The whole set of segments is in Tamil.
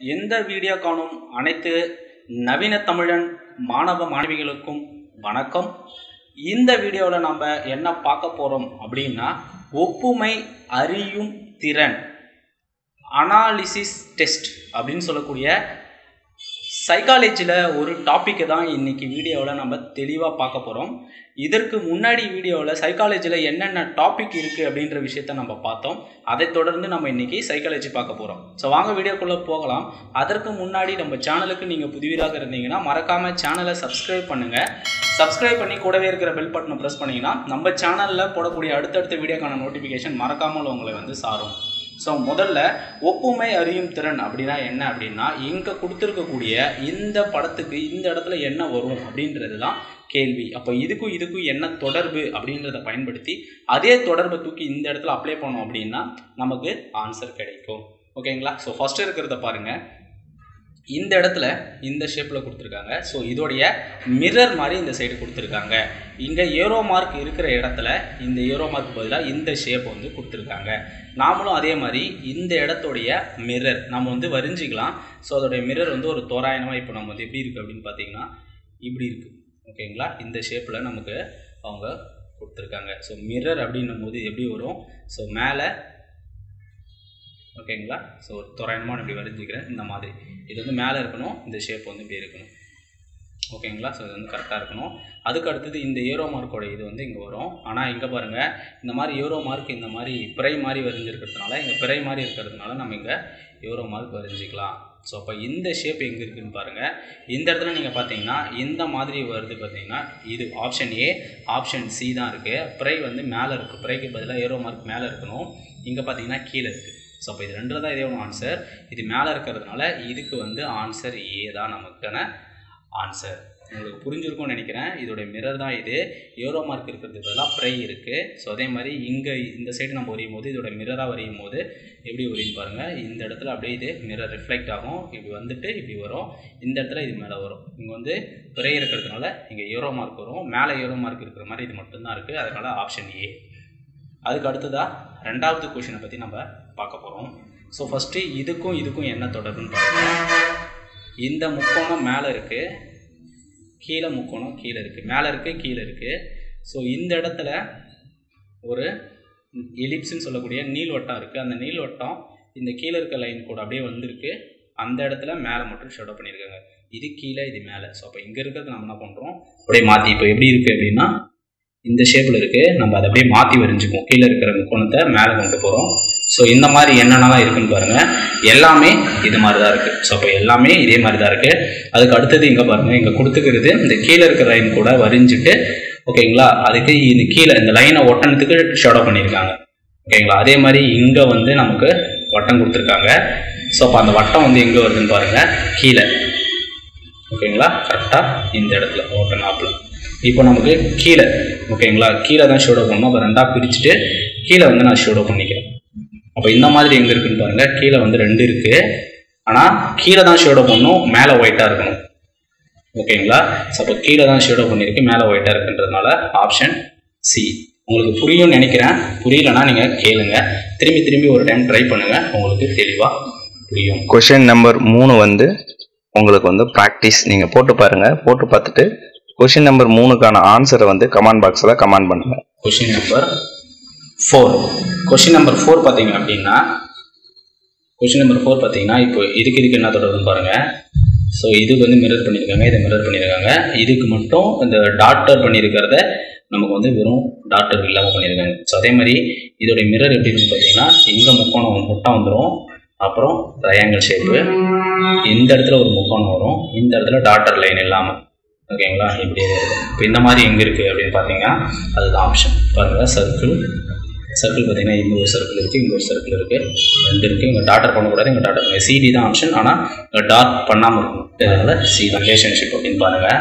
இந்த வீடியோ காணும் அனைத்து நவீன தமிழன் மாணவ மாணவிகளுக்கும் வணக்கம் இந்த வீடியோவில் நம்ம என்ன பார்க்க போகிறோம் அப்படின்னா ஒப்புமை அறியும் திறன் அனாலிசிஸ் டெஸ்ட் அப்படின்னு சொல்லக்கூடிய சைக்காலஜியில் ஒரு டாப்பிக்கை தான் இன்றைக்கி வீடியோவில் நம்ம தெளிவாக பார்க்க போகிறோம் இதற்கு முன்னாடி வீடியோவில் சைக்காலஜியில் என்னென்ன டாபிக் இருக்குது அப்படின்ற விஷயத்த நம்ம பார்த்தோம் அதை தொடர்ந்து நம்ம இன்றைக்கி சைக்காலஜி பார்க்க போகிறோம் ஸோ வாங்க வீடியோக்குள்ளே போகலாம் அதற்கு முன்னாடி நம்ம சேனலுக்கு நீங்கள் புதுவீராக இருந்தீங்கன்னா மறக்காமல் சேனலை சப்ஸ்கிரைப் பண்ணுங்கள் சப்ஸ்கிரைப் பண்ணி கூடவே இருக்கிற பெல் பட்டனை ப்ரெஸ் பண்ணிங்கன்னா நம்ம சேனலில் போடக்கூடிய அடுத்தடுத்த வீடியோக்கான நோட்டிஃபிகேஷன் மறக்காமல் உங்களை வந்து சாரும் ஸோ முதல்ல ஒப்புமை அறியும் திறன் அப்படின்னா என்ன அப்படின்னா இங்கே கொடுத்துருக்கக்கூடிய இந்த படத்துக்கு இந்த இடத்துல என்ன வரும் அப்படின்றது தான் கேள்வி அப்போ இதுக்கும் இதுக்கும் என்ன தொடர்பு அப்படின்றத பயன்படுத்தி அதே தொடர்பை தூக்கி இந்த இடத்துல அப்ளை பண்ணோம் அப்படின்னா நமக்கு ஆன்சர் கிடைக்கும் ஓகேங்களா ஸோ ஃபஸ்ட்டு இருக்கிறத பாருங்கள் இந்த இடத்துல இந்த ஷேப்பில் கொடுத்துருக்காங்க ஸோ இதோடைய மிரர் மாதிரி இந்த சைடு கொடுத்துருக்காங்க இங்கே ஏரோ மார்க் இருக்கிற இடத்துல இந்த ஏரோ மார்க் பதிலாக இந்த ஷேப் வந்து கொடுத்துருக்காங்க நாமளும் அதே மாதிரி இந்த இடத்துடைய மிரர் நம்ம வந்து வரிஞ்சிக்கலாம் ஸோ அதோடைய மிரர் வந்து ஒரு தோராயமாக இப்போ நம்ம வந்து எப்படி இருக்குது அப்படின்னு பார்த்தீங்கன்னா இப்படி இருக்குது ஓகேங்களா இந்த ஷேப்பில் நமக்கு அவங்க கொடுத்துருக்காங்க ஸோ மிரர் அப்படின்னும் போது எப்படி வரும் ஸோ மேலே ஓகேங்களா ஸோ ஒரு தோராயமாக இப்படி வரைஞ்சிக்கிறேன் இந்த மாதிரி இது வந்து மேலே இருக்கணும் இந்த ஷேப் வந்து இப்படி இருக்கணும் ஓகேங்களா ஸோ இது வந்து கரெக்டாக இருக்கணும் அதுக்கு அடுத்தது இந்த ஏரோ மார்க்கோட இது வந்து இங்கே வரும் ஆனால் இங்கே பாருங்கள் இந்த மாதிரி ஏரோ மார்க் இந்த மாதிரி பிறை மாதிரி வரைஞ்சிருக்கிறதுனால இங்கே பிறை மாதிரி இருக்கிறதுனால நம்ம இங்கே ஏரோ மார்க் வரைஞ்சிக்கலாம் ஸோ அப்போ இந்த ஷேப் எங்கே இருக்குதுன்னு பாருங்கள் இந்த இடத்துல நீங்கள் பார்த்தீங்கன்னா இந்த மாதிரி வருது பார்த்தீங்கன்னா இது ஆப்ஷன் ஏ ஆப்ஷன் சி தான் இருக்குது பிறை வந்து மேலே இருக்குது பிறைக்கு பதிலாக ஏரோ மார்க் மேலே இருக்கணும் இங்கே பார்த்தீங்கன்னா கீழே இருக்குது ஸோ அப்போ இது ரெண்டில் தான் இதே ஒன்று ஆன்சர் இது மேலே இருக்கிறதுனால இதுக்கு வந்து ஆன்சர் ஏ தான் நமக்கான ஆன்சர் உங்களுக்கு புரிஞ்சிருக்கும்னு நினைக்கிறேன் இதோடைய மிரர் தான் இது ஏரோ மார்க் இருக்கிறது பதிலாக ப்ரை இருக்குது ஸோ அதே மாதிரி இங்கே இந்த சைடு நம்ம வரையும் போது இதோட மிரராக வரையும் போது எப்படி வரையும் பாருங்கள் இந்த இடத்துல அப்படியே இது மிரர் ரிஃப்ளெக்ட் ஆகும் இப்படி வந்துட்டு இப்படி வரும் இந்த இடத்துல இது மேலே வரும் இங்கே வந்து பிறை இருக்கிறதுனால இங்கே ஏரோ மார்க் வரும் மேலே ஏரோ மார்க் இருக்கிற மாதிரி இது மட்டும்தான் இருக்குது அதனால் ஆப்ஷன் ஏ அதுக்கு அடுத்ததாக ரெண்டாவது கொஷினை பற்றி நம்ம பார்க்க போகிறோம் ஸோ ஃபஸ்ட்டு இதுக்கும் இதுக்கும் என்ன தொடர்புன்னு பார்க்கலாம் இந்த முக்கோணம் மேலே இருக்குது கீழே முக்கோணம் கீழே இருக்குது மேலே இருக்குது கீழே இருக்குது ஸோ இந்த இடத்துல ஒரு எலிப்ஸ்ன்னு சொல்லக்கூடிய நீள்வட்டம் இருக்குது அந்த நீள்வட்டம் இந்த கீழே இருக்க லைன் கூட அப்படியே வந்திருக்கு அந்த இடத்துல மேலே மட்டும் ஷேடோ பண்ணியிருக்காங்க இது கீழே இது மேலே ஸோ அப்போ இங்கே இருக்கிறது நம்ம என்ன பண்ணுறோம் அப்படியே மாற்றி இப்போ எப்படி இருக்குது அப்படின்னா இந்த ஷேப்பில் இருக்குது நம்ம அதை அப்படியே மாற்றி வரைஞ்சிக்குவோம் கீழே இருக்கிற முக்கோணத்தை மேலே கொண்டு போகிறோம் ஸோ இந்த மாதிரி என்னென்னலாம் இருக்குன்னு பாருங்கள் எல்லாமே இது மாதிரி தான் இருக்குது ஸோ அப்போ எல்லாமே இதே மாதிரி தான் இருக்குது அதுக்கு அடுத்தது இங்கே பாருங்கள் இங்கே கொடுத்துக்கிறது இந்த கீழே இருக்கிற லைன் கூட வரிஞ்சிட்டு ஓகேங்களா அதுக்கு இது கீழே இந்த லைனை ஒட்டனத்துக்கு ஷேடோ பண்ணியிருக்காங்க ஓகேங்களா அதே மாதிரி இங்கே வந்து நமக்கு வட்டம் கொடுத்துருக்காங்க ஸோ அப்போ அந்த வட்டம் வந்து எங்கே வருதுன்னு பாருங்கள் கீழே ஓகேங்களா கரெக்டாக இந்த இடத்துல ஓட்ட நாப்பில் இப்போ நமக்கு கீழே ஓகேங்களா கீழே தான் ஷேடோ பண்ணணும் அப்போ ரெண்டாக பிரிச்சுட்டு கீழே வந்து நான் ஷேடோ பண்ணிக்கிறேன் அப்போ இந்த மாதிரி எங்கே இருக்குன்னு பாருங்கள் கீழே வந்து ரெண்டு இருக்குது ஆனால் கீழே தான் ஷேடோ பண்ணணும் மேலே ஒயிட்டாக இருக்கணும் ஓகேங்களா ஸோ அப்போ கீழே தான் ஷேடோ பண்ணியிருக்கு மேலே ஒயிட்டாக இருக்குன்றதுனால ஆப்ஷன் சி உங்களுக்கு புரியும்னு நினைக்கிறேன் புரியலன்னா நீங்கள் கேளுங்க திரும்பி திரும்பி ஒரு டைம் ட்ரை பண்ணுங்கள் உங்களுக்கு தெளிவாக புரியும் கொஷின் நம்பர் மூணு வந்து உங்களுக்கு வந்து ப்ராக்டிஸ் நீங்கள் போட்டு பாருங்கள் போட்டு பார்த்துட்டு கொஷின் நம்பர் மூணுக்கான ஆன்சரை வந்து கமெண்ட் பாக்ஸில் கமெண்ட் பண்ணுங்கள் question number four question number four பார்த்தீங்க அப்படின்னா கொஷின் நம்பர் ஃபோர் பார்த்தீங்கன்னா இப்போ இதுக்கு இதுக்கு என்ன தொடர்புன்னு பாருங்கள் ஸோ இதுக்கு வந்து மிரர் பண்ணியிருக்காங்க இதை மிரர் பண்ணியிருக்காங்க இதுக்கு மட்டும் இந்த டாட்டர் பண்ணியிருக்கிறத நமக்கு வந்து வெறும் டாட்டர் இல்லாமல் பண்ணியிருக்காங்க ஸோ அதே மாதிரி இதோடைய மிரர் எப்படி இருக்குன்னு பார்த்தீங்கன்னா இங்கே முக்கோணம் முட்டம் வந்துடும் அப்புறம் ட்ரையாங்கிள் ஷேப்பு இந்த இடத்துல ஒரு முக்கோணம் வரும் இந்த இடத்துல டாட்டர் லைன் இல்லாமல் ஓகேங்களா இப்படி இருக்கும் இப்போ இந்த மாதிரி எங்கே இருக்குது அப்படின்னு பார்த்தீங்கன்னா அதுதான் ஆப்ஷன் பாருங்கள் சர்க்கிள் சர்க்கிள் பார்த்தீங்கன்னா இங்கே ஒரு சர்க்கிள் இருக்குது இங்கே ஒரு சர்க்கிள் இருக்குது ரெண்டு இருக்குது இங்கே டாட்டர் பண்ணக்கூடாது இங்கே டாட்டர் பண்ணி சிடி தான் ஆப்ஷன் ஆனால் இங்கே டாட் பண்ணாமல் இருக்கும் அதனால் சி தான் ரிலேஷன்ஷிப் அப்படின்னு பாருங்கள்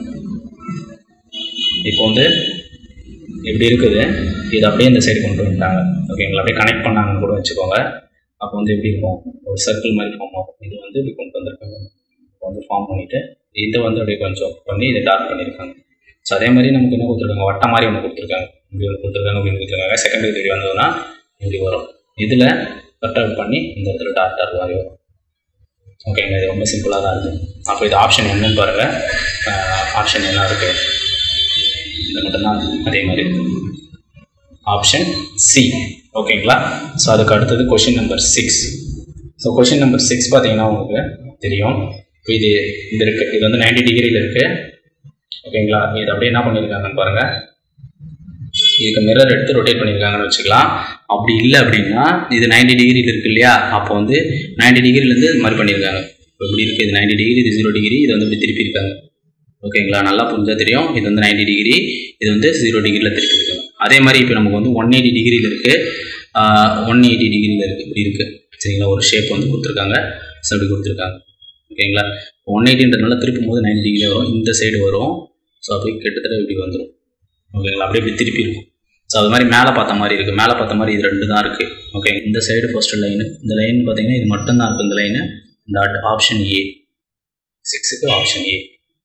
இப்போ வந்து இப்படி இருக்குது இது அப்படியே இந்த சைடு கொண்டு வந்துட்டாங்க ஓகேங்களா அப்படியே கனெக்ட் பண்ணாங்கன்னு கூட வச்சுக்கோங்க அப்போ வந்து எப்படி இருக்கும் ஒரு சர்க்கிள் மாதிரி ஃபார்ம் ஆகும் இது வந்து இப்படி கொண்டு வந்திருக்காங்க இப்போ வந்து ஃபார்ம் பண்ணிவிட்டு இதை வந்து அப்படியே கொஞ்சம் பண்ணி இதை டார்க் பண்ணியிருக்காங்க ஸோ அதே மாதிரி நமக்கு என்ன கொடுத்துருக்காங்க வட்டம் மாதிரி ஒன்று கொடுத்துருக்காங்க இப்படி ஒன்று கொடுத்துருக்காங்க அப்படின்னு கொடுத்துருக்காங்க செகண்டரி தேடி வந்ததுன்னா இப்படி வரும் இதில் கட் அவுட் பண்ணி இந்த இடத்துல டாட் டாட் மாதிரி வரும் ஓகேங்க இது ரொம்ப சிம்பிளாக தான் இருக்குது அப்போ இது ஆப்ஷன் என்னன்னு பாருங்கள் ஆப்ஷன் என்ன இருக்குது இது மட்டும்தான் அதே மாதிரி ஆப்ஷன் சி ஓகேங்களா ஸோ அதுக்கு அடுத்தது question number six so question number six பார்த்தீங்கன்னா உங்களுக்கு தெரியும் இப்போ இது இது இருக்குது இது வந்து 90 டிகிரியில் இருக்குது ஓகேங்களா இது அப்படியே என்ன பண்ணியிருக்காங்கன்னு பாருங்கள் இதுக்கு மிரர் எடுத்து ரொட்டேட் பண்ணியிருக்காங்கன்னு வச்சுக்கலாம் அப்படி இல்லை அப்படின்னா இது 90 டிகிரியில் இருக்கு இல்லையா அப்போ வந்து 90 டிகிரிலேருந்து இது மாதிரி பண்ணியிருக்காங்க இப்போ இப்படி இருக்குது இது 90 டிகிரி இது ஜீரோ டிகிரி இது வந்து இப்படி திருப்பியிருக்காங்க ஓகேங்களா நல்லா புரிஞ்சா தெரியும் இது வந்து 90 டிகிரி இது வந்து ஜீரோ டிகிரியில் திருப்பியிருக்காங்க அதே மாதிரி இப்போ நமக்கு வந்து ஒன் எயிட்டி டிகிரியில் இருக்குது ஒன் எயிட்டி டிகிரியில் இருக்குது இப்படி இருக்குது சரிங்களா ஒரு ஷேப் வந்து கொடுத்துருக்காங்க ஸோ இப்படி கொடுத்துருக்காங்க ஓகேங்களா ஒன் எயிட்டின்றதுனால திருப்பும் போது 90 டிகிரி வரும் இந்த சைடு வரும் ஸோ அப்படியே கிட்டத்தட்ட இப்படி வந்துடும் ஓகேங்களா அப்படியே இப்படி திருப்பி இருக்கும் ஸோ அது மாதிரி மேலே பார்த்த மாதிரி இருக்குது மேலே பார்த்த மாதிரி இது ரெண்டு தான் இருக்குது ஓகே இந்த சைடு ஃபர்ஸ்ட் லைனு இந்த லைன் பார்த்தீங்கன்னா இது மட்டும்தான் இருக்குது இந்த லைனு இந்த ஆப்ஷன் ஏ சிக்ஸுக்கு ஆப்ஷன் ஏ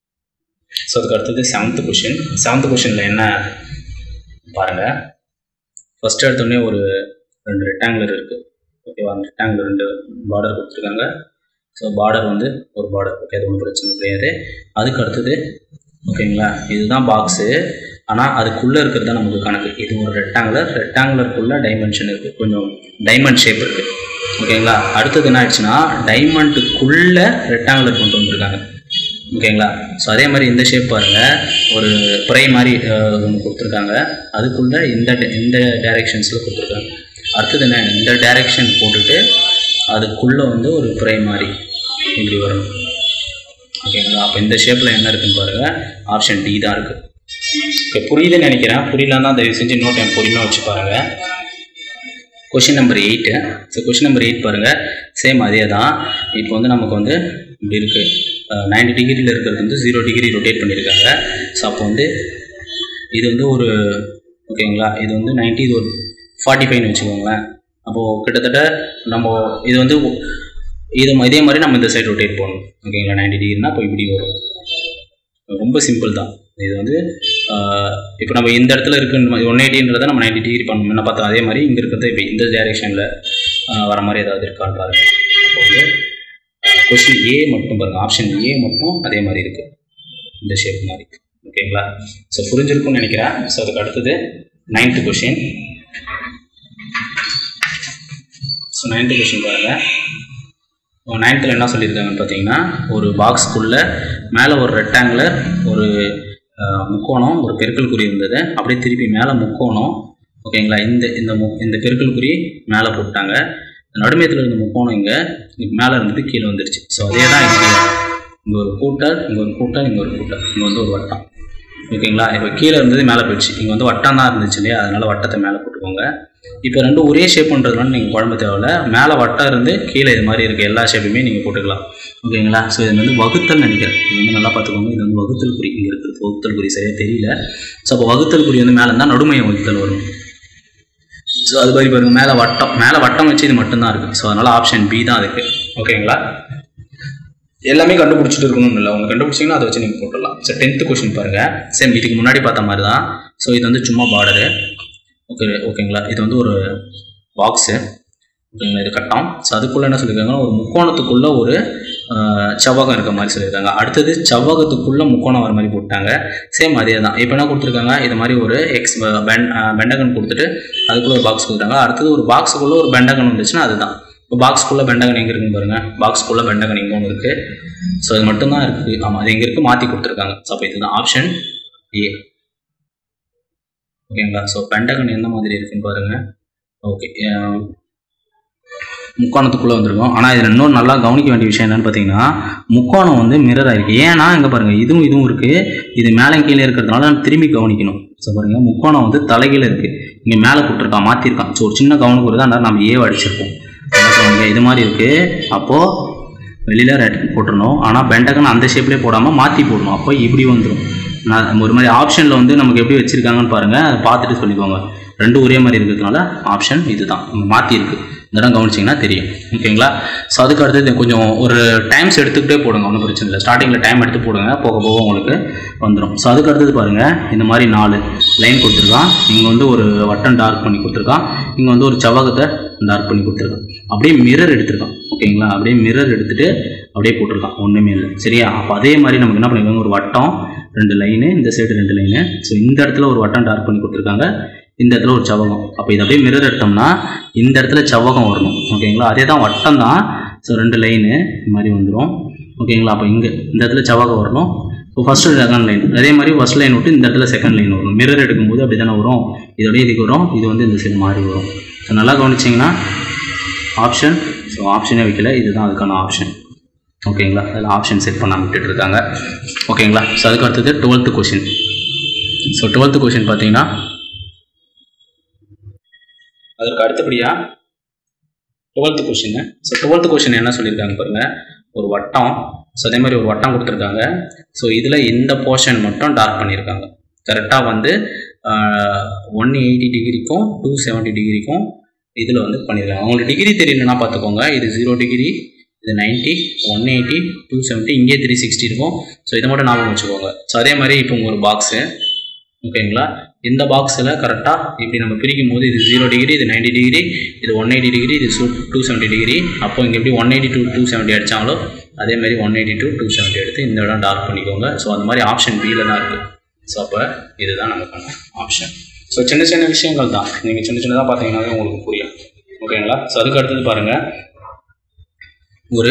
ஸோ அதுக்கு அடுத்தது செவன்த் கொஷின் செவன்த் கொஷினில் என்ன பாருங்கள் ஃபஸ்ட்டு எடுத்தோடனே ஒரு ரெண்டு ரெக்டாங்குலர் இருக்குது ஓகேவா அந்த ரெக்டாங்குலர் ரெண்டு பார்டர் கொடுத்துருக்காங்க ஸோ பார்டர் வந்து ஒரு பார்டர் ஓகே அது ஒன்றும் பிரச்சனை கிடையாது அதுக்கு அடுத்தது ஓகேங்களா இதுதான் பாக்ஸு ஆனால் அதுக்குள்ளே இருக்கிறது தான் நமக்கு கணக்கு இது ஒரு ரெக்டாங்குலர் ரெக்டாங்குலருக்குள்ளே டைமென்ஷன் இருக்குது கொஞ்சம் டைமண்ட் ஷேப் இருக்குது ஓகேங்களா அடுத்தது என்ன ஆயிடுச்சுன்னா டைமண்டுக்குள்ளே ரெக்டாங்குலர் கொண்டு வந்திருக்காங்க ஓகேங்களா ஸோ அதே மாதிரி இந்த ஷேப் பாருங்கள் ஒரு ப்ரை மாதிரி ஒன்று கொடுத்துருக்காங்க அதுக்குள்ளே இந்த di- இந்த டைரெக்ஷன்ஸில் கொடுத்துருக்காங்க அடுத்தது என்ன இந்த டைரெக்ஷன் போட்டுட்டு அதுக்குள்ளே வந்து ஒரு ப்ரை மாதிரி இப்படி வரும் ஓகேங்களா அப்போ இந்த ஷேப்பில் என்ன இருக்குன்னு பாருங்கள் ஆப்ஷன் டி தான் இருக்குது இப்போ புரியுதுன்னு நினைக்கிறேன் புரியலன்னா தயவு செஞ்சு இன்னொரு டைம் பொறுமையாக வச்சு பாருங்கள் question number eight so question number eight பாருங்கள் சேம் அதே தான் இப்போ வந்து நமக்கு வந்து இப்படி இருக்குது நைன்டி டிகிரியில் இருக்கிறது வந்து ஜீரோ டிகிரி ரொட்டேட் பண்ணியிருக்காங்க ஸோ அப்போ வந்து இது வந்து ஒரு ஓகேங்களா இது வந்து 90 இது ஒரு ஃபார்ட்டி ஃபைவ்னு வச்சுக்கோங்களேன் அப்போது கிட்டத்தட்ட நம்ம இது வந்து இது இதே மாதிரி நம்ம இந்த சைடு ரொட்டேட் பண்ணணும் ஓகேங்களா 90 டிகிரினா இப்போ இப்படி வரும் ரொம்ப சிம்பிள் தான் இது வந்து இப்போ நம்ம இந்த இடத்துல இருக்குன்ற ஒன் எயிட்டின்றதை நம்ம 90 டிகிரி பண்ணணும் என்ன பார்த்தோம் அதே மாதிரி இங்கே இருக்கிறது இப்போ இந்த டைரெக்ஷனில் வர மாதிரி ஏதாவது இருக்கான்னு பாருங்க அப்போ வந்து கொஷின் ஏ மட்டும் பாருங்கள் ஆப்ஷன் ஏ மட்டும் அதே மாதிரி இருக்குது இந்த ஷேப் மாதிரி ஓகேங்களா ஸோ புரிஞ்சிருக்கும்னு நினைக்கிறேன் ஸோ அதுக்கு அடுத்தது ninth question so ninth question பாருங்கள் நைன்த்தில் என்ன சொல்லியிருக்காங்கன்னு பார்த்தீங்கன்னா ஒரு பாக்ஸ்க்குள்ளே மேலே ஒரு ரெக்டாங்குலர் ஒரு அஹ், முக்கோணம் ஒரு பெருக்கல் குறி இருந்தது அப்படியே திருப்பி மேலே முக்கோணம் ஓகேங்களா இந்த இந்த மு இந்த பெருக்கல் குறி மேலே போட்டாங்க நடுமையத்தில் இருந்த முக்கோணம் இங்கே மேலே இருந்தது கீழே வந்துருச்சு ஸோ அதே தான் இங்கே இங்கே ஒரு கூட்டல் இங்கே ஒரு கூட்டல் இங்கே ஒரு கூட்டல் இங்கே வந்து ஒரு வட்டம் ஓகேங்களா இப்போ கீழே இருந்தது மேலே போயிடுச்சு இங்கே வந்து வட்டம் தான் இருந்துச்சு இல்லையா அதனால வட்டத்தை மேலே போட்டுக்கோங்க இப்போ ரெண்டும் ஒரே ஷேப்புன்றதுனால நீங்கள் குழம்பு தேவையில்ல மேலே வட்டம் இருந்து கீழே இது மாதிரி இருக்க எல்லா ஷேப்புமே நீங்கள் போட்டுக்கலாம் ஓகேங்களா ஸோ இது வந்து வகுத்தல் நினைக்கிறேன் இது வந்து நல்லா பார்த்துக்கோங்க இது வந்து வகுத்தல் குறி இங்கே இருக்கிறது வகுத்தல் குறி சரியாக தெரியல ஸோ அப்போ வகுத்தல் குறி வந்து மேலே இருந்தால் நடுமைய வகுத்தல் வரும் ஸோ அது மாதிரி பாருங்க மேலே வட்டம் மேலே வட்டம் வச்சு இது மட்டும்தான் இருக்குது ஸோ அதனால் ஆப்ஷன் பி தான் அதுக்கு ஓகேங்களா எல்லாமே கண்டுபிடிச்சிட்டு இருக்கணும்னு இல்லை அவங்க கண்டுபிடிச்சிங்கன்னா அதை வச்சு நீங்கள் போட்டுடலாம் ஸோ டென்த்து கொஷின் பாருங்கள் சேம் இதுக்கு முன்னாடி பார்த்த மாதிரி தான் ஸோ இது வந்து சும்மா பார்டரு ஓகே ஓகேங்களா இது வந்து ஒரு பாக்ஸு ஓகேங்களா இது கட்டம் ஸோ அதுக்குள்ளே என்ன சொல்லியிருக்காங்கன்னா ஒரு முக்கோணத்துக்குள்ளே ஒரு ஆஹ், செவ்வகம் இருக்க மாதிரி சொல்லியிருக்காங்க அடுத்தது செவ்வகத்துக்குள்ளே முக்கோணம் வர மாதிரி போட்டாங்க சேம் அதே தான் இப்போ என்ன கொடுத்துருக்காங்க இது மாதிரி ஒரு எக்ஸ் பெண்டகன் கொடுத்துட்டு அதுக்குள்ளே ஒரு பாக்ஸ் கொடுத்தாங்க அடுத்தது ஒரு பாக்ஸுக்குள்ளே ஒரு பெண்டகன் வந்துச்சுன்னா அதுதான் இப்போ பாக்ஸ்க்குள்ளே பெண்டகன் எங்கே இருக்குன்னு பாருங்கள் பாக்ஸ்க்குள்ளே பெண்டகன் எங்கே ஒன்று இருக்குது ஸோ அது மட்டும்தான் இருக்குது ஆமாம் அது எங்கே இருக்குது மாற்றி கொடுத்துருக்காங்க ஸோ அப்போ இதுதான் ஆப்ஷன் ஏ ஓகேங்களா ஸோ பெண்டகன் எந்த மாதிரி இருக்குன்னு பாருங்கள் ஓகே முக்கோணத்துக்குள்ளே வந்திருக்கும் ஆனால் இதில் இன்னொரு நல்லா கவனிக்க வேண்டிய விஷயம் என்னன்னு பார்த்தீங்கன்னா முக்கோணம் வந்து மிரர் ஆயிருக்கு ஏன்னா இங்கே பாருங்கள் இதுவும் இதுவும் இருக்குது இது மேலே கீழே இருக்கிறதுனால நம்ம திரும்பி கவனிக்கணும் ஸோ பாருங்கள் முக்கோணம் வந்து தலைகீழ இருக்குது இங்கே மேலே கொடுத்துருக்கான் மாற்றிருக்கான் ஸோ ஒரு சின்ன கவனம் கூட தான் நம்ம ஏ அடிச்சிருப்போம் என்ன சொல்லுங்க இது மாதிரி இருக்குது அப்போது வெளியில் ரெட் போட்டுருணும் ஆனால் பெண்டகன் அந்த ஷேப்லேயே போடாமல் மாற்றி போடணும் அப்போ இப்படி வந்துடும் நான் ஒரு மாதிரி ஆப்ஷனில் வந்து நமக்கு எப்படி வச்சுருக்காங்கன்னு பாருங்கள் அதை பார்த்துட்டு சொல்லிக்கோங்க ரெண்டும் ஒரே மாதிரி இருக்கிறதுனால ஆப்ஷன் இதுதான் மாற்றி இருக்கு இந்த இடம் கவனிச்சிங்கன்னா தெரியும் ஓகேங்களா ஸோ அதுக்கு அடுத்தது கொஞ்சம் ஒரு டைம்ஸ் எடுத்துக்கிட்டே போடுங்க ஒன்றும் பிரச்சனை இல்லை ஸ்டார்டிங்கில் டைம் எடுத்து போடுங்க போக போக உங்களுக்கு வந்துடும் ஸோ அதுக்கு அடுத்தது பாருங்கள் இந்த மாதிரி நாலு லைன் கொடுத்துருக்கான் இங்கே வந்து ஒரு வட்டம் டார்க் பண்ணி கொடுத்துருக்கான் இங்கே வந்து ஒரு செவ்வகத்தை டார்க் பண்ணி கொடுத்துருக்கான் அப்படியே மிரர் எடுத்திருக்கான் ஓகேங்களா அப்படியே மிரர் எடுத்துட்டு அப்படியே போட்டிருக்கான் ஒன்றுமே இல்லை சரியா அப்போ அதே மாதிரி நமக்கு என்ன பண்ணிருக்காங்க ஒரு வட்டம் ரெண்டு லைனு இந்த சைடு ரெண்டு லைனு ஸோ இந்த இடத்துல ஒரு வட்டம் டார்க் பண்ணி கொடுத்துருக்காங்க இந்த இடத்துல ஒரு செவ்வகம் அப்போ இதை அப்படியே மிரர் எடுத்தோம்னா இந்த இடத்துல செவ்வகம் வரணும் ஓகேங்களா அதே தான் வட்டம் தான் ஸோ ரெண்டு லைனு இந்த மாதிரி வந்துடும் ஓகேங்களா அப்போ இங்கே இந்த இடத்துல செவ்வகம் வரணும் இப்போ ஃபஸ்ட்டு செகண்ட் லைன் அதே மாதிரி ஃபஸ்ட் லைன் விட்டு இந்த இடத்துல செகண்ட் லைன் வரும் மிரர் எடுக்கும்போது அப்படி தானே வரும் இதோடய இதுக்கு வரும் இது வந்து இந்த சைடு மாறி வரும் ஸோ நல்லா கவனிச்சிங்கன்னா ஆப்ஷன் ஸோ ஆப்ஷனே வைக்கல இதுதான் அதுக்கான ஆப்ஷன் ஓகேங்களா அதில் ஆப்ஷன் செட் பண்ண விட்டுட்டு இருக்காங்க ஓகேங்களா ஸோ அதுக்கு அடுத்தது twelfth question so twelfth question பார்த்தீங்கன்னா அதற்கு அடுத்தபடியாக twelfth question so twelfth question என்ன சொல்லியிருக்காங்க பாருங்க ஒரு வட்டம் ஸோ அதே மாதிரி ஒரு வட்டம் கொடுத்துருக்காங்க ஸோ இதில் இந்த போர்ஷன் மட்டும் டார்க் பண்ணியிருக்காங்க கரெக்டாக வந்து ஒன் எயிட்டி டிகிரிக்கும் டூ செவன்ட்டி டிகிரிக்கும் இதில் வந்து பண்ணியிருக்காங்க உங்களுக்கு டிகிரி தெரியலன்னா பார்த்துக்கோங்க இது ஜீரோ டிகிரி இது ninety one eighty two seventy இங்கே த்ரீ சிக்ஸ்டி இருக்கும் ஸோ இதை மட்டும் ஞாபகம் வச்சுக்கோங்க ஸோ அதே மாதிரி இப்போ உங்க ஒரு பாக்ஸு ஓகேங்களா இந்த பாக்ஸில் கரெக்டாக இப்படி நம்ம பிரிக்கும் போது இது ஜீரோ டிகிரி இது நைன்டி டிகிரி இது ஒன் எயிட்டி டிகிரி இது டூ செவன்ட்டி டிகிரி அப்போ இங்கே எப்படி one eighty two two seventy அடித்தாங்களோ அதே மாதிரி one eighty two two seventy எடுத்து இந்த இடம் டார்க் பண்ணிக்கோங்க ஸோ அந்த மாதிரி ஆப்ஷன் பியில் தான் இருக்குது ஸோ அப்போ இதுதான் நமக்கான ஆப்ஷன் ஸோ சின்ன சின்ன விஷயங்கள் தான் நீங்கள் சின்ன சின்னதாக பார்த்தீங்கன்னாவே உங்களுக்கு புரியும் ஓகேங்களா ஸோ அதுக்கு அடுத்தது பாருங்கள் ஒரு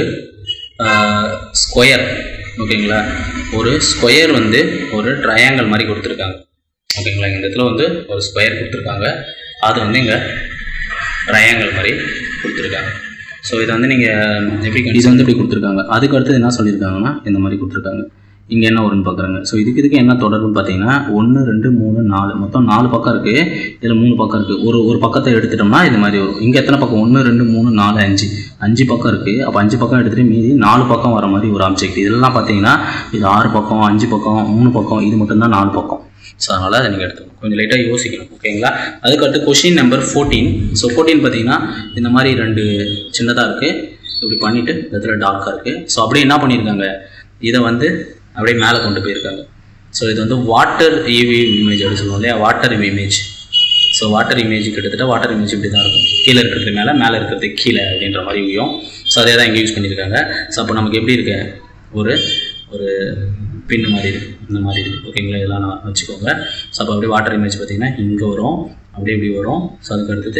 ஸ்கொயர் ஓகேங்களா ஒரு ஸ்கொயர் வந்து ஒரு ட்ரையாங்கிள் மாதிரி கொடுத்துருக்காங்க ஓகேங்களா இந்த இடத்துல வந்து ஒரு ஸ்கொயர் கொடுத்துருக்காங்க அது வந்து இங்கே ட்ரையாங்கிள் மாதிரி கொடுத்துருக்காங்க ஸோ இதை வந்து நீங்கள் எப்படி இது வந்து இப்படி கொடுத்துருக்காங்க அதுக்கு அடுத்தது என்ன சொல்லியிருக்காங்கன்னா இந்த மாதிரி கொடுத்துருக்காங்க இங்கே என்ன வரும்னு பார்க்குறாங்க ஸோ இதுக்கு இதுக்கு என்ன தொடர்புன்னு பார்த்தீங்கன்னா ஒன்று ரெண்டு மூணு நாலு மொத்தம் நாலு பக்கம் இருக்குது இதில் மூணு பக்கம் இருக்குது ஒரு ஒரு பக்கத்தை எடுத்துட்டோம்னா இது மாதிரி வரும் இங்கே எத்தனை பக்கம் ஒன்று ரெண்டு மூணு நாலு அஞ்சு அஞ்சு பக்கம் இருக்குது அப்போ அஞ்சு பக்கம் எடுத்துகிட்டு மீதி நாலு பக்கம் வர மாதிரி ஒரு ஆப்ஜெக்ட் இதெல்லாம் பார்த்தீங்கன்னா இது ஆறு பக்கம் அஞ்சு பக்கம் மூணு பக்கம் இது மட்டும்தான் நாலு பக்கம் ஸோ அதனால் அதை நீங்கள் எடுத்துக்கணும் கொஞ்சம் லைட்டாக யோசிக்கணும் ஓகேங்களா அதுக்கடுத்து question number fourteen so fourteen பார்த்தீங்கன்னா இந்த மாதிரி ரெண்டு சின்னதாக இருக்குது இப்படி பண்ணிவிட்டு இந்த இடத்துல டார்க்காக இருக்குது ஸோ அப்படியே என்ன பண்ணியிருக்காங்க இதை வந்து அப்படியே மேலே கொண்டு போயிருக்காங்க ஸோ இது வந்து வாட்டர் ஈவி இமேஜ் அப்படி சொல்லுவோம் இல்லையா water image so water image கிட்டத்தட்ட வாட்டர் இமேஜ் இப்படி தான் இருக்கும் கீழே இருக்கிறது மேலே மேலே இருக்கிறது கீழே அப்படின்ற மாதிரி வியும் ஸோ அதே தான் இங்கே யூஸ் பண்ணியிருக்காங்க ஸோ அப்போ நமக்கு எப்படி இருக்கு ஒரு ஒரு பின்னு மாதிரி இருக்குது இந்த மாதிரி இருக்குது ஓகேங்களா இதெல்லாம் நான் வச்சுக்கோங்க ஸோ அப்போ அப்படியே வாட்டர் இமேஜ் பார்த்தீங்கன்னா இங்கே வரும் அப்படியே இப்படி வரும் ஸோ அதுக்கு அடுத்தது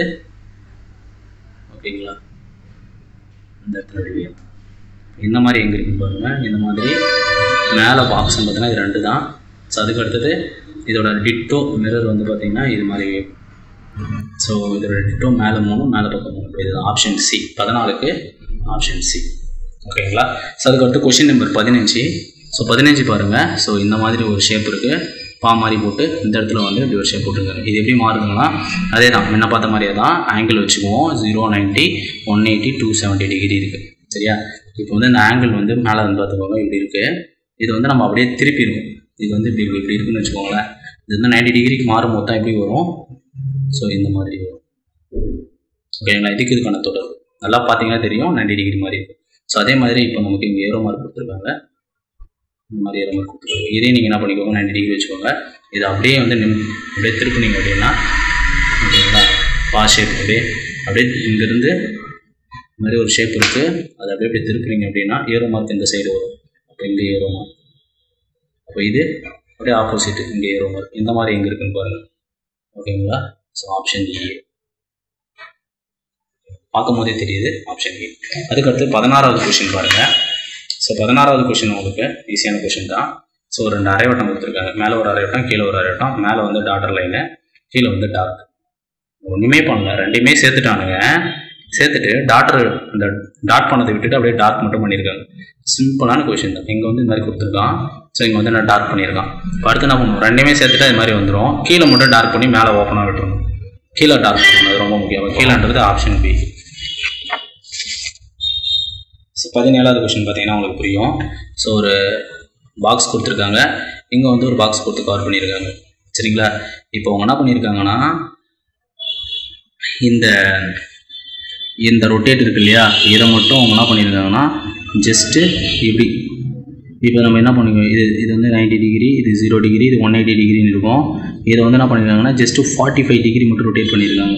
ஓகேங்களா இந்த இடத்துல இப்படி வரும். இந்த மாதிரி எங்கே இருக்குன்னு பாருங்கள் இந்த மாதிரி மேலே பாக்ஸ் பார்த்தீங்கன்னா இது ரெண்டு தான் ஸோ அதுக்கு அடுத்தது இதோட டிட்டோ மிரர் வந்து பார்த்தீங்கன்னா இது மாதிரி ஸோ இதோட டிட்டோ மேலே மூணு மேலே பக்கம் மூணு இது ஆப்ஷன் சி பதினாலுக்கு ஆப்ஷன் சி ஓகேங்களா ஸோ அதுக்கு அடுத்து கொஷின் நம்பர் பதினஞ்சு ஸோ பதினஞ்சு பாருங்கள் ஸோ இந்த மாதிரி ஒரு ஷேப் இருக்குது பா மாதிரி போட்டு இந்த இடத்துல வந்து இப்படி ஒரு ஷேப் போட்டுருக்காங்க இது எப்படி மாறுதுங்கன்னா அதே தான் முன்ன பார்த்த மாதிரியே தான் ஆங்கிள் வச்சுக்குவோம் zero ninety one eighty two seventy degree இருக்குது சரியா இப்போ வந்து இந்த ஆங்கிள் வந்து மேலே வந்து பார்த்துக்கோங்க இப்படி இருக்குது இது வந்து நம்ம அப்படியே திருப்பிடுவோம் இது வந்து இப்படி இப்படி இருக்குன்னு வச்சுக்கோங்களேன் இது வந்து நைன்டி டிகிரிக்கு மாறும் மொத்தம் எப்படி வரும் ஸோ இந்த மாதிரி வரும் ஓகேங்களா இதுக்கு இதுக்கான தொடர்பு நல்லா பார்த்தீங்கன்னா தெரியும் நைன்டி டிகிரி மாதிரி இருக்கும் ஸோ அதே மாதிரி இப்போ நமக்கு இங்கே ஏரோ மார்க் கொடுத்துருக்காங்க இந்த மாதிரி ஏரோ மார்க் கொடுத்துருக்காங்க இதே நீங்கள் என்ன பண்ணிக்கோங்க நைன்டி டிகிரி வச்சுக்கோங்க இது அப்படியே வந்து நிம் அப்படியே திருப்பினீங்க அப்படின்னா ஓகேங்களா பா ஷேப் அப்படியே அப்படியே இங்கேருந்து இந்த மாதிரி ஒரு ஷேப் இருக்குது அதை அப்படியே அப்படியே திருப்புறீங்க அப்படின்னா ஏரோ மார்க் இந்த சைடு வரும் அப்போ இங்கே ஏரோ மார்க் அப்போ இது அப்படியே ஆப்போசிட் இங்கே ஏரோ மார்க் இந்த மாதிரி எங்கே இருக்குன்னு பாருங்கள் ஓகேங்களா ஸோ ஆப்ஷன் ஏ பார்க்கும் போதே தெரியுது ஆப்ஷன் ஏ அதுக்கடுத்து பதினாறாவது கொஷின் பாருங்கள் ஸோ பதினாறாவது கொஷின் உங்களுக்கு ஈஸியான கொஷின் தான் ஸோ ரெண்டு அரைவட்டம் கொடுத்துருக்காங்க மேலே ஒரு அரைவட்டம் கீழே ஒரு அரைவட்டம் மேலே வந்து டாட்டர் லைனு கீழே வந்து டார்க் ஒன்றுமே பண்ணல ரெண்டையுமே சேர்த்துட்டானுங்க சேர்த்துட்டு டாட்டர் இந்த டாட் பண்ணதை விட்டுட்டு அப்படியே டார்க் மட்டும் பண்ணியிருக்காங்க சிம்பிளான கொஷின் தான் இங்கே வந்து இந்த மாதிரி கொடுத்துருக்கான் ஸோ இங்கே வந்து நான் டார்க் பண்ணியிருக்கான் இப்போ அடுத்து என்ன பண்ணுவோம் ரெண்டையுமே சேர்த்துட்டு அது மாதிரி வந்துடும் கீழே மட்டும் டார்க் பண்ணி மேலே ஓப்பனாக விட்டுருணும் கீழே டார்க் பண்ணணும் அது ரொம்ப முக்கியம் கீழேன்றது ஆப்ஷன் பி ஸோ பதினேழாவது கொஷின் பார்த்தீங்கன்னா உங்களுக்கு புரியும் ஸோ ஒரு பாக்ஸ் கொடுத்துருக்காங்க இங்கே வந்து ஒரு பாக்ஸ் கொடுத்து கவர் பண்ணியிருக்காங்க சரிங்களா இப்போ அவங்க என்ன பண்ணியிருக்காங்கன்னா இந்த இந்த ரொட்டேட் இருக்கு இல்லையா இதை மட்டும் அவங்க என்ன பண்ணியிருக்காங்கன்னா ஜஸ்ட்டு இப்படி இப்போ நம்ம என்ன பண்ணுவோம் இது இது வந்து நைன்டி டிகிரி இது ஜீரோ டிகிரி இது ஒன் எயிட்டி டிகிரின்னு இருக்கும் இதை வந்து என்ன பண்ணியிருக்காங்கன்னா ஜஸ்ட்டு ஃபார்ட்டி ஃபைவ் டிகிரி மட்டும் ரொட்டேட் பண்ணியிருக்காங்க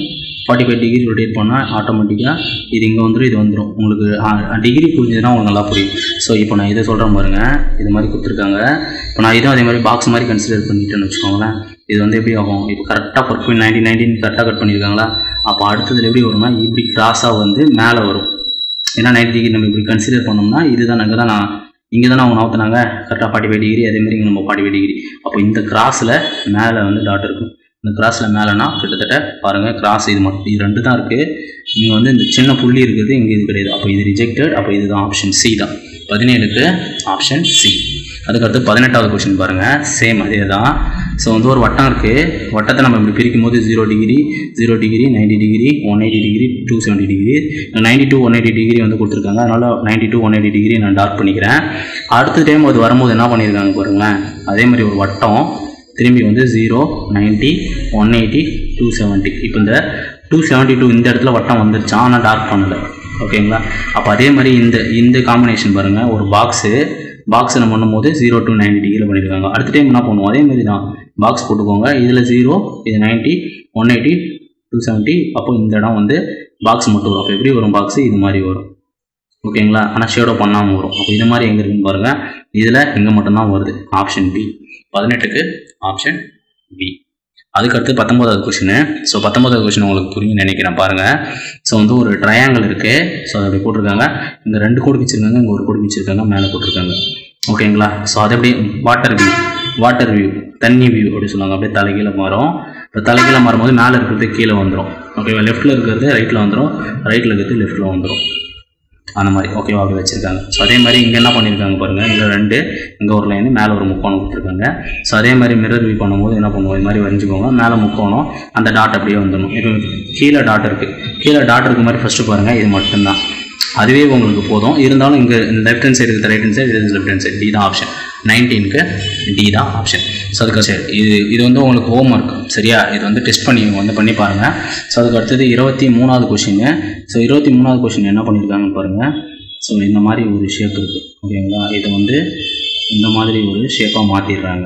ஃபார்ட்டி ஃபைவ் டிகிரி ரொட்டேட் பண்ணால் ஆட்டோமேட்டிக்காக இது இங்கே வந்துடும் இது வந்துடும் உங்களுக்கு டிகிரி புரிஞ்சதுன்னா உங்களுக்கு நல்லா புரியும் ஸோ இப்போ நான் இதை சொல்கிறேன் பாருங்கள் இது மாதிரி கொடுத்துருக்காங்க இப்போ நான் இதுவும் அதே மாதிரி பாக்ஸ் மாதிரி கன்சிடர் பண்ணிட்டேன்னு வச்சுக்கோங்களேன் இது வந்து எப்படி ஆகும் இப்போ கரெக்டாக ஃபோர் பாயிண்ட் நைன்டீன் நைன்டீன் கரெக்டாக கட் பண்ணியிருக்காங்களா அப்போ அடுத்ததுல எப்படி வரும்னா இப்படி கிராஸாக வந்து மேலே வரும் ஏன்னா நைன்டி டிகிரி நம்ம இப்படி கன்சிடர் பண்ணோம்னா இதுதான் அங்கே தான் நான் இங்கே தானே அவங்க நவுத்துனாங்க கரெக்டாக ஃபார்ட்டி ஃபைவ் டிகிரி அதே மாதிரி இங்கே நம்ம ஃபார்ட்டி ஃபைவ் டிகிரி அப்போ இந்த கிராஸில் மேலே வந்து டாட் இருக்கும் இந்த கிராஸில் மேலேனா கிட்டத்தட்ட பாருங்கள் கிராஸ் இது மட்டும் இது ரெண்டு தான் இருக்குது இங்கே வந்து இந்த சின்ன புள்ளி இருக்குது இங்கே இது கிடையாது அப்போ இது ரிஜெக்டட் அப்போ இதுதான் ஆப்ஷன் சி தான் பதினேழுக்கு ஆப்ஷன் சி அதுக்கடுத்து பதினெட்டாவது கொஷின் பாருங்கள் சேம் அதே தான் ஸோ வந்து ஒரு வட்டம் இருக்குது வட்டத்தை நம்ம இப்படி பிரிக்கும் போது zero degree zero degree ninety degree one eighty degree two seventy degree ninety two one eighty degree வந்து கொடுத்துருக்காங்க அதனால் ninety two one eighty degree நான் டார்க் பண்ணிக்கிறேன் அடுத்த டைம் அது வரும்போது என்ன பண்ணியிருக்காங்க பாருங்களேன் அதே மாதிரி ஒரு வட்டம் திரும்பி வந்து zero ninety one eighty two seventy இப்போ இந்த டூ செவன்ட்டி டூ இந்த இடத்துல வட்டம் வந்துருச்சா ஆனால் டார்க் பண்ணலை ஓகேங்களா அப்போ அதே மாதிரி இந்த இந்த காம்பினேஷன் பாருங்கள் ஒரு பாக்ஸு பாக்ஸ் நம்ம பண்ணும்போது ஜீரோ டு நைன்டி டிகிரியில் பண்ணியிருக்காங்க அடுத்த டைம் என்ன பண்ணுவோம் அதே மாதிரி தான் பாக்ஸ் போட்டுக்கோங்க இதில் ஜீரோ இது ninety one eighty two seventy அப்போ இந்த இடம் வந்து பாக்ஸ் மட்டும் வரும் அப்போ எப்படி வரும் பாக்ஸு இது மாதிரி வரும் ஓகேங்களா ஆனால் ஷேடோ பண்ணாமல் வரும் அப்போ இது மாதிரி எங்கே இருக்குன்னு பாருங்கள் இதில் இங்கே மட்டும்தான் வருது ஆப்ஷன் பி பதினெட்டுக்கு ஆப்ஷன் பி அதுக்கடுத்து பத்தொம்போதாவது கொஷினு ஸோ பத்தொம்போதாவது கொஷின் உங்களுக்கு புரியும் நினைக்கிறேன் பாருங்கள் ஸோ வந்து ஒரு ட்ரையாங்கிள் இருக்குது ஸோ அதை அப்படி போட்டிருக்காங்க இங்கே ரெண்டு கோடு வச்சுருக்காங்க இங்கே ஒரு கோடு வச்சுருக்காங்க மேலே போட்டிருக்காங்க ஓகேங்களா ஸோ அது எப்படி வாட்டர் வியூ வாட்டர் வியூ தண்ணி வியூ அப்படி சொல்லுவாங்க அப்படியே தலைகீழ மாறும் இப்போ தலைகீழ மாறும்போது மேலே இருக்கிறது கீழே வந்துடும் ஓகேவா லெஃப்ட்டில் இருக்கிறது ரைட்டில் வந்துடும் ரைட்டில் இருக்கிறது லெஃப்ட்டில் வந்துடும் அந்த மாதிரி ஓகேவா அப்படி வச்சுருக்காங்க ஸோ அதே மாதிரி இங்கே என்ன பண்ணியிருக்காங்க பாருங்கள் இங்கே ரெண்டு இங்கே ஒரு லைனு மேலே ஒரு முக்கோணம் கொடுத்துருக்காங்க ஸோ அதே மாதிரி மிரர் வியூ பண்ணும்போது என்ன பண்ணுவோம் இது மாதிரி வரைஞ்சிக்கோங்க மேலே முக்கோணம் அந்த டாட் அப்படியே வந்துடணும் இப்போ கீழே டாட் இருக்குது கீழே டாட் இருக்க மாதிரி ஃபஸ்ட்டு பாருங்கள் இது மட்டும்தான் அதுவே உங்களுக்கு போதும் இருந்தாலும் இங்கே லெஃப்ட் ஹேண்ட் சைடு இருக்குது ரைட் ஹேண்ட் சைடு இது லெஃப்ட் ஹேண்ட் சைடு டி தான் ஆப்ஷன் நைன்டீனுக்கு டி தான் ஆப்ஷன் ஸோ அதுக்கு சரி இது இது வந்து உங்களுக்கு ஹோம் ஒர்க் சரியா இது வந்து டெஸ்ட் பண்ணி இவங்க வந்து பண்ணி பாருங்கள் ஸோ அதுக்கு அடுத்தது இருபத்தி மூணாவது கொஷின் ஸோ இருபத்தி மூணாவது கொஷின் என்ன பண்ணியிருக்காங்கன்னு பாருங்கள் ஸோ இந்த மாதிரி ஒரு ஷேப் இருக்குது ஓகேங்களா இது வந்து இந்த மாதிரி ஒரு ஷேப்பாக மாற்றிடுறாங்க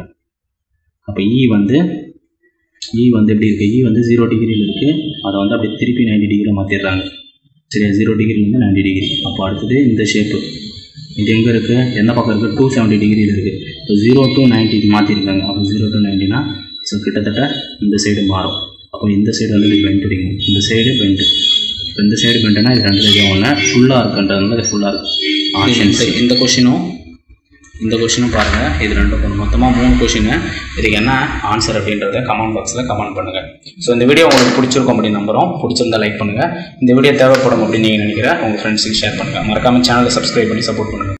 அப்போ இ வந்து இ வந்து எப்படி இருக்குது இ வந்து ஜீரோ டிகிரியில் இருக்குது அதை வந்து அப்படியே திருப்பி நைன்டி டிகிரியில் மாற்றிடுறாங்க சரியா ஜீரோ டிகிரிலேருந்து நைன்டி டிகிரி அப்போ அடுத்தது இந்த ஷேப்பு இது எங்கே இருக்குது எந்த பக்கம் இருக்குது டூ செவன்ட்டி டிகிரியில் இருக்குது இப்போ ஜீரோ டு நைன்ட்டிக்கு மாற்றிருக்காங்க அப்போ ஜீரோ டு நைன்ட்டினா ஸோ கிட்டத்தட்ட இந்த சைடு மாறும் அப்போ இந்த சைடு வந்து பெண்ட் அடிக்கணும் இந்த சைடு பெண்டு இப்போ இந்த சைடு பெண்டுனா இது ரெண்டு சைடும் ஒன்று ஃபுல்லாக இருக்குன்றது இது ஃபுல்லாக இருக்குது ஆப்ஷன் சரி இந்த கொஷினும் இந்த கொஷினும் பாருங்கள் இது ரெண்டும் மொத்தமாக மூணு கொஷினு இதுக்கு என்ன ஆன்சர் அப்படின்றத கமெண்ட் பாக்ஸில் கமெண்ட் பண்ணுங்கள் ஸோ இந்த வீடியோ உங்களுக்கு பிடிச்சிருக்கும் அப்படின்னு நம்புகிறோம் பிடிச்சிருந்தா லைக் பண்ணுங்கள் இந்த வீடியோ தேவைப்படும் அப்படின்னு நீங்கள் நினைக்கிற உங்கள் ஃப்ரெண்ட்ஸுக்கு ஷேர் பண்ணுங்கள் மறக்காமல் சேனலை சப்ஸ்கிரைப் பண்ணி சப்போர்ட் பண்ணுங்கள்